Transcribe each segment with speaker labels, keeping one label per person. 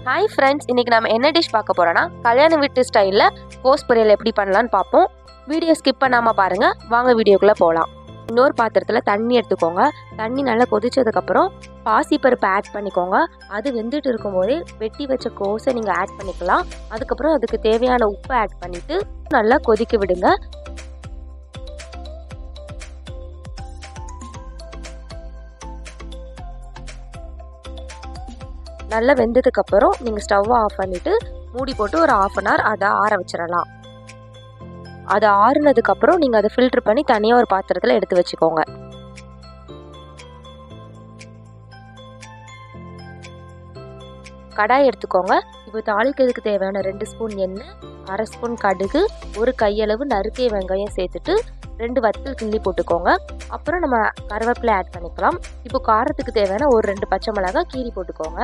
Speaker 1: hi friends இன்றைக்கி நம்ம என்ன டிஷ் பார்க்க போகிறோன்னா கல்யாண வீட்டு ஸ்டைலில் கோஸ் பொரியல் எப்படி பண்ணலான்னு பார்ப்போம் வீடியோ ஸ்கிப் பண்ணாமல் பாருங்கள் வாங்க வீடியோக்குள்ளே போகலாம் இன்னொரு பாத்திரத்தில் தண்ணி எடுத்துக்கோங்க தண்ணி நல்லா கொதிச்சதுக்கப்புறம் பாசிப்பருப்பு ஆட் பண்ணிக்கோங்க அது வெந்துட்டு இருக்கும்போதே வெட்டி வச்ச கோஸை நீங்கள் ஆட் பண்ணிக்கலாம் அதுக்கப்புறம் அதுக்கு தேவையான உப்பை ஆட் பண்ணிவிட்டு நல்லா கொதிக்க விடுங்க நல்லா வெந்ததுக்கப்புறம் நீங்கள் ஸ்டவ்வை ஆஃப் பண்ணிவிட்டு மூடி போட்டு ஒரு ஆஃப் அன் ஹவர் அதை ஆற வச்சிடலாம் அது ஆறுனதுக்கப்புறம் நீங்கள் அதை ஃபில்ட்ரு பண்ணி தனியாக ஒரு பாத்திரத்தில் எடுத்து வச்சுக்கோங்க கடாய் எடுத்துக்கோங்க இப்போ தாளிக்கிறதுக்கு தேவையான ரெண்டு ஸ்பூன் எண்ணெய் அரை ஸ்பூன் கடுகு ஒரு கையளவு நறுக்கிய வெங்காயம் சேர்த்துட்டு ரெண்டு வத்தல் கிள்ளி போட்டுக்கோங்க அப்புறம் நம்ம கருவேப்பிலை ஆட் பண்ணிக்கலாம் இப்போ காரத்துக்கு தேவையான ஒரு ரெண்டு பச்சை மிளகாய் கீரி போட்டுக்கோங்க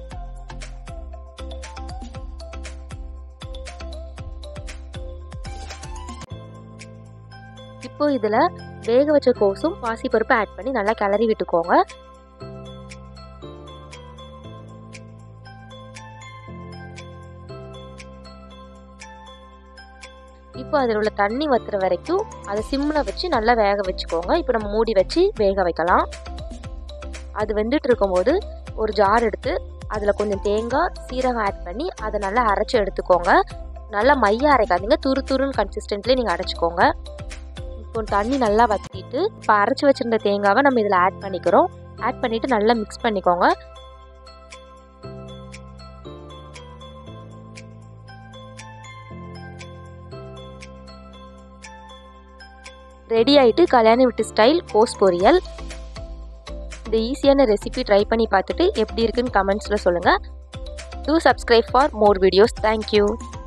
Speaker 1: இப்போ இதில் வேக வச்ச கோஸும் பாசிப்பருப்பு ஆட் பண்ணி நல்லா கிளறி விட்டுக்கோங்க இப்போ அதில் உள்ள தண்ணி வத்துற வரைக்கும் அதை சிம்மில் வச்சு நல்லா வேக வச்சுக்கோங்க இப்போ நம்ம மூடி வச்சு வேக வைக்கலாம் அது வெந்துட்டு இருக்கும்போது ஒரு ஜார் எடுத்து அதில் கொஞ்சம் தேங்காய் சீரகம் ஆட் பண்ணி அதை நல்லா அரைச்சி எடுத்துக்கோங்க நல்லா மைய அரைக்காதீங்க துரு துருன்னு கன்சிஸ்டன்ட்லேயே நீங்கள் அரைச்சிக்கோங்க இப்போ தண்ணி நல்லா வற்றிட்டு இப்போ அரைச்சி வச்சுருந்த தேங்காவை நம்ம இதில் ஆட் பண்ணிக்கிறோம் ஆட் பண்ணிவிட்டு நல்லா மிக்ஸ் பண்ணிக்கோங்க ரெடி ஆகிட்டு கல்யாண வீட்டு ஸ்டைல் கோஸ் பொரியல் இந்த ஈஸியான ரெசிபி ட்ரை பண்ணி பார்த்துட்டு எப்படி இருக்குன்னு கமெண்ட்ஸில் சொல்லுங்கள் do subscribe for more videos thank you